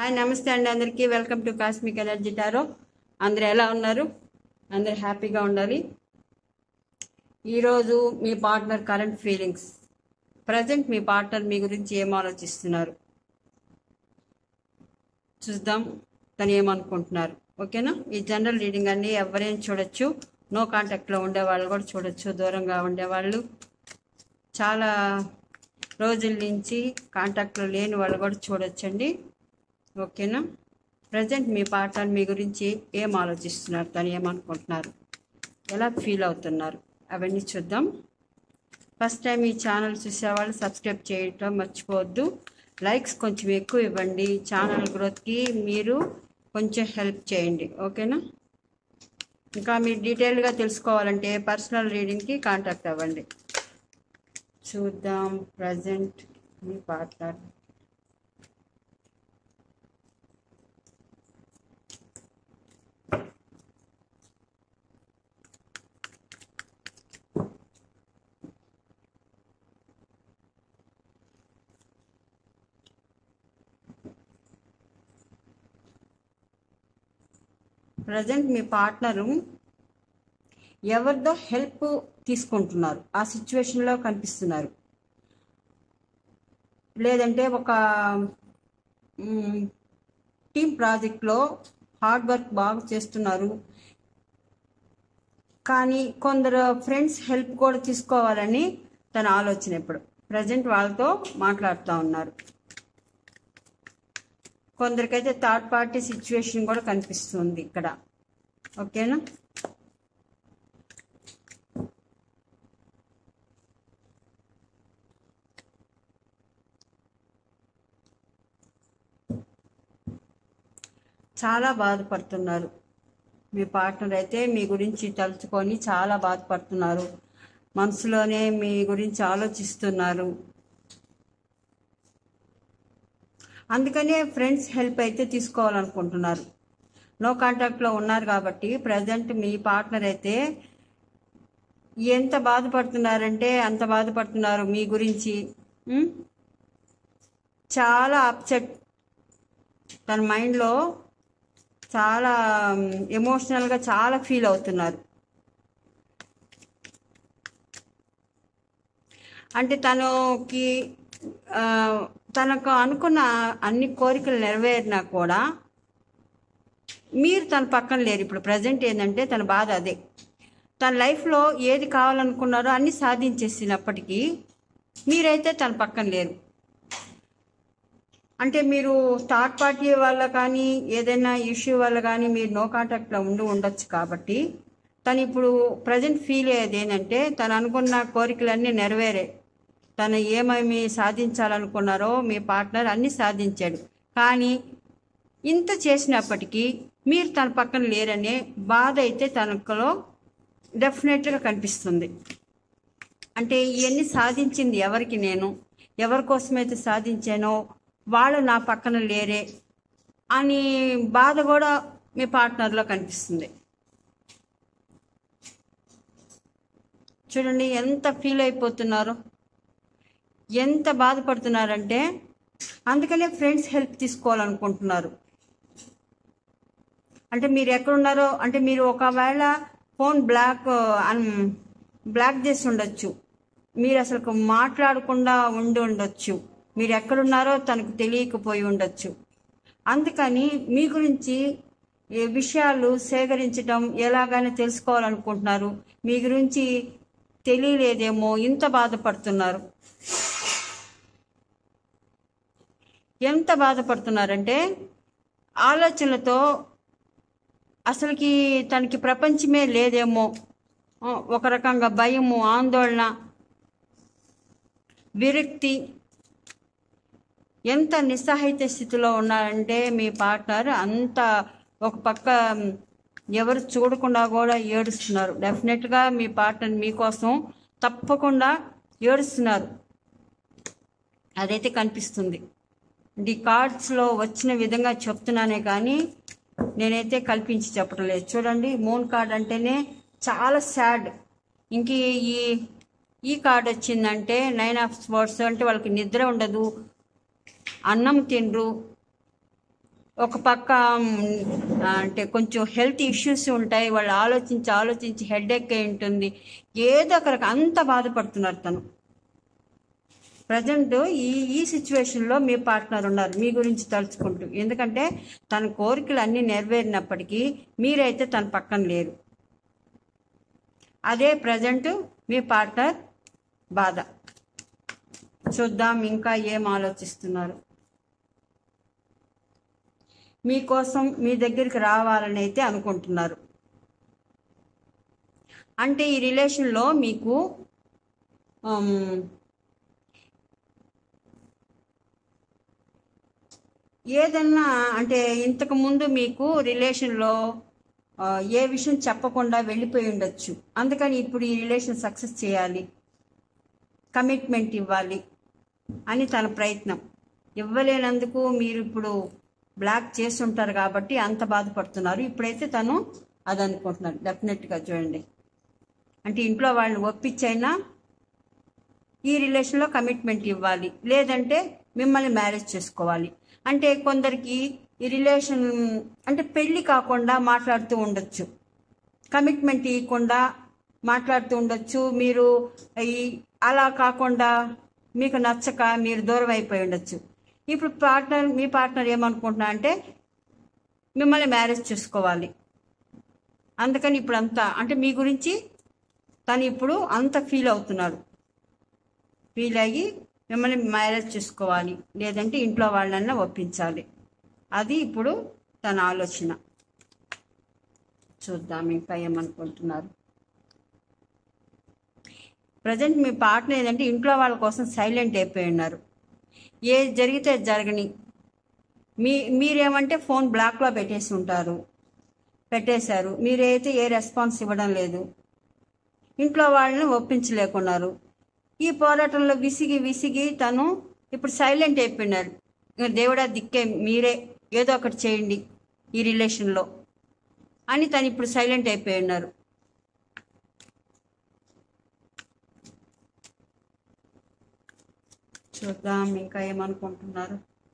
Hi నమస్తే అండి అందరికీ welcome to cosmic energy tarot అందరు ఎలా ఉన్నారు అందరు హ్యాపీగా ఉండాలి ఈరోజు మీ పార్ట్నర్ కరెంట్ ఫీలింగ్స్ ప్రజెంట్ మీ పార్ట్నర్ మీ గురించి ఏం ఆలోచిస్తున్నారు చూద్దాం తను ఏమనుకుంటున్నారు ఓకేనా ఈ జనరల్ రీడింగ్ అండి ఎవరైనా చూడొచ్చు నో కాంటాక్ట్లో ఉండే వాళ్ళు కూడా చూడొచ్చు దూరంగా ఉండేవాళ్ళు చాలా రోజుల నుంచి కాంటాక్ట్లో లేని వాళ్ళు కూడా చూడొచ్చండి ఓకేనా ప్రజెంట్ మీ పార్ట్నర్ మీ గురించి ఏం ఆలోచిస్తున్నారు తను ఏమనుకుంటున్నారు ఎలా ఫీల్ అవుతున్నారు అవన్నీ చూద్దాం ఫస్ట్ టైం ఈ ఛానల్ చూసేవాళ్ళు సబ్స్క్రైబ్ చేయటం మర్చిపోవద్దు లైక్స్ కొంచెం ఎక్కువ ఇవ్వండి ఛానల్ గ్రోత్కి మీరు కొంచెం హెల్ప్ చేయండి ఓకేనా ఇంకా మీరు డీటెయిల్గా తెలుసుకోవాలంటే పర్సనల్ రీడింగ్కి కాంటాక్ట్ అవ్వండి చూద్దాం ప్రజెంట్ మీ పార్ట్నర్ ప్రజెంట్ మీ పార్ట్నరు ఎవరిదో హెల్ప్ తీసుకుంటున్నారు ఆ సిచ్యువేషన్లో కనిపిస్తున్నారు లేదంటే ఒక టీమ్ ప్రాజెక్ట్లో హార్డ్ వర్క్ బాగా చేస్తున్నారు కానీ కొందరు ఫ్రెండ్స్ హెల్ప్ కూడా తీసుకోవాలని తన ఆలోచన ఇప్పుడు ప్రజెంట్ వాళ్ళతో మాట్లాడుతూ ఉన్నారు కొందరికైతే థర్డ్ పార్టీ సిచ్యువేషన్ కూడా కనిపిస్తుంది ఇక్కడ ఓకేనా చాలా బాధపడుతున్నారు మీ పార్ట్నర్ అయితే మీ గురించి తలుచుకొని చాలా బాధపడుతున్నారు మనసులోనే మీ గురించి ఆలోచిస్తున్నారు అందుకనే ఫ్రెండ్స్ హెల్ప్ అయితే తీసుకోవాలనుకుంటున్నారు నో కాంటాక్ట్లో ఉన్నారు కాబట్టి ప్రజెంట్ మీ పార్ట్నర్ అయితే ఎంత బాధపడుతున్నారంటే అంత బాధపడుతున్నారు మీ గురించి ఉమ్? చాలా అప్సెట్ తన మైండ్లో చాలా ఎమోషనల్గా చాలా ఫీల్ అవుతున్నారు అంటే తనకి ఆ, తనకు అనుకున్న అన్ని కోరికలు నెరవేరినా కూడా మీరు తన పక్కన లేరు ఇప్పుడు ప్రజెంట్ ఏంటంటే తన బాధ అదే తన లైఫ్లో ఏది కావాలనుకున్నారో అన్ని సాధించేసినప్పటికీ మీరైతే తన పక్కన లేరు అంటే మీరు థర్డ్ పార్టీ వల్ల కానీ ఏదైనా ఇష్యూ వల్ల కానీ మీరు నో కాంటాక్ట్లో ఉండి ఉండొచ్చు కాబట్టి తను ఇప్పుడు ప్రజెంట్ ఫీల్ అయ్యేది ఏంటంటే తను అనుకున్న కోరికలన్నీ నెరవేరే తను ఏమేమి సాధించాలనుకున్నారో మీ పార్ట్నర్ అన్నీ సాధించాడు కానీ ఇంత చేసినప్పటికీ మీరు తన పక్కన లేరనే బాధ అయితే తనకులో డెఫినెట్గా కనిపిస్తుంది అంటే ఇవన్నీ సాధించింది ఎవరికి నేను ఎవరి కోసమైతే సాధించానో వాళ్ళు నా పక్కన లేరే అని బాధ కూడా మీ పార్ట్నర్లో కనిపిస్తుంది చూడండి ఎంత ఫీల్ అయిపోతున్నారో ఎంత బాధపడుతున్నారంటే అందుకనే ఫ్రెండ్స్ హెల్ప్ తీసుకోవాలనుకుంటున్నారు అంటే మీరు ఎక్కడున్నారో అంటే మీరు ఒకవేళ ఫోన్ బ్లాక్ అన్ బ్లాక్ చేసి ఉండొచ్చు మీరు అసలు మాట్లాడకుండా ఉండి ఉండొచ్చు మీరు ఎక్కడున్నారో తనకు తెలియకపోయి ఉండొచ్చు అందుకని మీ గురించి ఈ విషయాలు సేకరించడం ఎలాగైనా తెలుసుకోవాలనుకుంటున్నారు మీ గురించి తెలియలేదేమో ఇంత బాధపడుతున్నారు ఎంత బాధపడుతున్నారంటే ఆలోచనలతో అసలుకి తనకి ప్రపంచమే లేదేమో ఆ, ఒక రకంగా భయము ఆందోళన విరక్తి ఎంత నిస్సహాయిత స్థితిలో ఉన్నారంటే మీ పార్ట్నర్ అంత ఒక పక్క ఎవరు చూడకుండా కూడా ఏడుస్తున్నారు డెఫినెట్గా మీ పార్ట్నర్ మీకోసం తప్పకుండా ఏడుస్తున్నారు అదైతే కనిపిస్తుంది ఈ కార్డ్స్లో వచ్చిన విధంగా చెప్తున్నానే కానీ నేనైతే కల్పించి చెప్పడం లేదు చూడండి మూన్ కార్డ్ అంటేనే చాలా సాడ్ ఇంక ఈ ఈ కార్డ్ వచ్చిందంటే నైన్ ఆఫ్ స్పోర్ట్స్ అంటే వాళ్ళకి నిద్ర ఉండదు అన్నం తినరు ఒక పక్క మ్, అంటే కొంచెం హెల్త్ ఇష్యూస్ ఉంటాయి వాళ్ళు ఆలోచించి ఆలోచించి హెడేక్ అయి ఉంటుంది ఏదో ఒక రకం అంత బాధపడుతున్నారు తను ప్రజెంట్ ఈ ఈ సిచ్యువేషన్లో మీ పార్ట్నర్ ఉన్నారు మీ గురించి తలుచుకుంటూ ఎందుకంటే తన కోరికలు అన్నీ నెరవేరినప్పటికీ మీరైతే తన పక్కన లేరు అదే ప్రజెంట్ మీ పార్ట్నర్ బాధ చూద్దాం ఇంకా ఏం ఆలోచిస్తున్నారు మీకోసం మీ దగ్గరికి రావాలని అయితే అనుకుంటున్నారు అంటే ఈ రిలేషన్లో మీకు ఉమ్, ఏదన్నా అంటే ఇంతకు ముందు మీకు రిలేషన్లో ఆ, ఏ విషయం చెప్పకుండా వెళ్ళిపోయి ఉండొచ్చు అందుకని ఇప్పుడు ఈ రిలేషన్ సక్సెస్ చేయాలి కమిట్మెంట్ ఇవ్వాలి అని తన ప్రయత్నం ఇవ్వలేనందుకు మీరు ఇప్పుడు బ్లాక్ చేస్తుంటారు కాబట్టి అంత బాధపడుతున్నారు ఇప్పుడైతే తను అది అనుకుంటున్నారు డెఫినెట్గా చూడండి అంటే ఇంట్లో వాళ్ళని ఒప్పించైనా ఈ రిలేషన్లో కమిట్మెంట్ ఇవ్వాలి లేదంటే మిమ్మల్ని మ్యారేజ్ చేసుకోవాలి అంటే కొందరికి ఈ రిలేషన్ అంటే పెళ్ళి కాకుండా మాట్లాడుతూ ఉండొచ్చు కమిట్మెంట్ ఇవ్వకుండా మాట్లాడుతూ ఉండొచ్చు మీరు ఈ అలా కాకుండా మీకు నచ్చక మీరు దూరం అయిపోయి ఉండొచ్చు ఇప్పుడు పార్ట్నర్ మీ పార్ట్నర్ ఏమనుకుంటున్నా అంటే మిమ్మల్ని మ్యారేజ్ చేసుకోవాలి అందుకని ఇప్పుడు అంతా అంటే మీ గురించి తను ఇప్పుడు అంత ఫీల్ అవుతున్నాడు ఫీల్ అయ్యి మిమ్మల్ని మ్యారేజ్ చేసుకోవాలి లేదంటే ఇంట్లో వాళ్ళన్నా ఒప్పించాలి అది ఇప్పుడు తన ఆలోచన చూద్దాం ఇంకా ఏమనుకుంటున్నారు ప్రజెంట్ మీ పార్ట్నర్ ఏంటంటే ఇంట్లో వాళ్ళ కోసం సైలెంట్ అయిపోయి ఉన్నారు ఏది జరిగితే అది జరగని మీ మీరేమంటే ఫోన్ బ్లాక్లో పెట్టేసి ఉంటారు పెట్టేశారు మీరైతే ఏ రెస్పాన్స్ ఇవ్వడం లేదు ఇంట్లో వాళ్ళని ఒప్పించలేకున్నారు ఈ పోరాటంలో విసిగి విసిగి తను ఇప్పుడు సైలెంట్ అయిపోయినారు ఇంకా దేవుడా దిక్కే మీరే ఏదో ఒకటి చేయండి ఈ రిలేషన్లో అని తను ఇప్పుడు సైలెంట్ అయిపోయి ఉన్నారు చూద్దాం ఇంకా ఏమనుకుంటున్నారు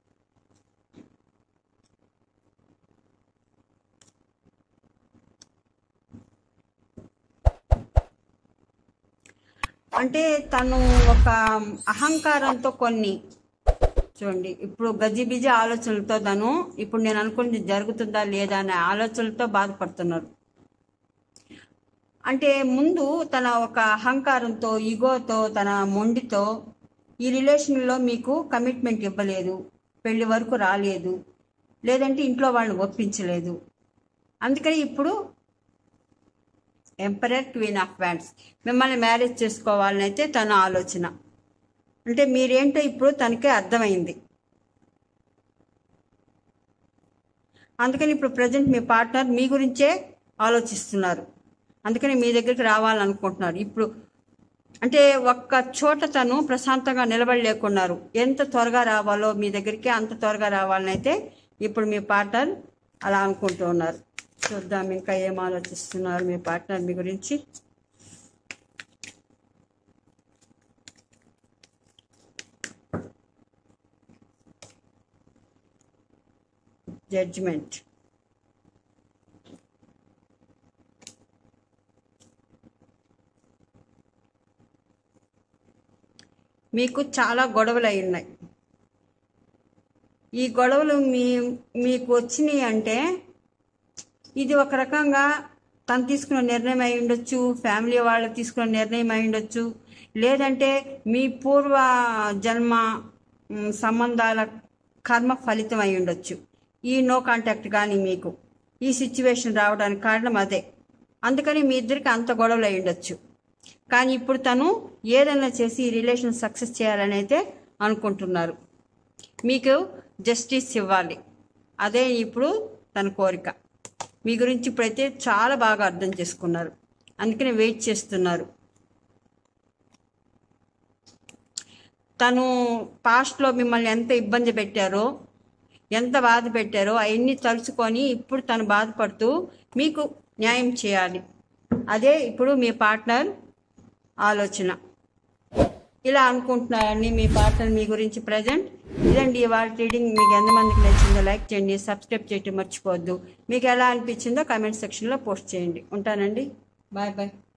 అంటే తను ఒక అహంకారంతో కొన్ని చూడండి ఇప్పుడు గజిబిజి ఆలోచనలతో తను ఇప్పుడు నేను అనుకున్నది జరుగుతుందా లేదా అనే ఆలోచనలతో బాధపడుతున్నారు అంటే ముందు తన ఒక అహంకారంతో ఈగోతో తన మొండితో ఈ రిలేషన్లో మీకు కమిట్మెంట్ ఇవ్వలేదు పెళ్లి వరకు రాలేదు లేదంటే ఇంట్లో వాళ్ళని ఒప్పించలేదు అందుకని ఇప్పుడు ఎంపరర్ క్వీన్ ఆఫ్ వ్యాండ్స్ మిమ్మల్ని మ్యారేజ్ చేసుకోవాలని అయితే తన ఆలోచన అంటే మీరేంటో ఇప్పుడు తనకే అర్థమైంది అందుకని ఇప్పుడు ప్రజెంట్ మీ పార్ట్నర్ మీ గురించే ఆలోచిస్తున్నారు అందుకని మీ దగ్గరికి రావాలనుకుంటున్నారు ఇప్పుడు అంటే ఒక్క చోట తను ప్రశాంతంగా నిలబడలేకున్నారు ఎంత త్వరగా రావాలో మీ దగ్గరికి అంత త్వరగా రావాలని అయితే ఇప్పుడు మీ పార్ట్నర్ అలా అనుకుంటూ ఉన్నారు చూద్దాం ఇంకా ఏం ఆలోచిస్తున్నారు మీ పార్ట్నర్ మీ గురించి జడ్జిమెంట్ మీకు చాలా గొడవలు అయి ఉన్నాయి ఈ గొడవలు మీ మీకు వచ్చినాయి అంటే ఇది ఒక రకంగా తను తీసుకున్న నిర్ణయం అయి ఉండొచ్చు ఫ్యామిలీ వాళ్ళు తీసుకున్న నిర్ణయం అయి ఉండొచ్చు లేదంటే మీ పూర్వ జన్మ మ్, సంబంధాల కర్మ ఫలితం అయి ఉండొచ్చు ఈ నో కాంటాక్ట్ కానీ మీకు ఈ సిచ్యువేషన్ రావడానికి కారణం అదే అందుకని మీ ఇద్దరికి అంత గొడవలు అయి ఉండొచ్చు కానీ ఇప్పుడు తను ఏదైనా చేసి ఈ రిలేషన్ సక్సెస్ చేయాలని అయితే అనుకుంటున్నారు మీకు జస్టిస్ ఇవ్వాలి అదే ఇప్పుడు తన కోరిక మీ గురించి ఇప్పుడైతే చాలా బాగా అర్థం చేసుకున్నారు అందుకనే వెయిట్ చేస్తున్నారు తను పాస్ట్లో మిమ్మల్ని ఎంత ఇబ్బంది పెట్టారో ఎంత బాధ పెట్టారో అవన్నీ తలుచుకొని ఇప్పుడు తను బాధపడుతూ మీకు న్యాయం చేయాలి అదే ఇప్పుడు మీ పార్ట్నర్ ఆలోచన ఇలా అనుకుంటున్నారని మీ పార్ట్నర్ మీ గురించి ప్రజెంట్ ఇదండి ఇవాళ రీడింగ్ మీకు ఎంతమందికి నచ్చిందో లైక్ చేయండి సబ్స్క్రైబ్ చేయటం మర్చిపోవద్దు మీకు ఎలా అనిపించిందో కామెంట్ సెక్షన్లో పోస్ట్ చేయండి ఉంటానండి బాయ్ బాయ్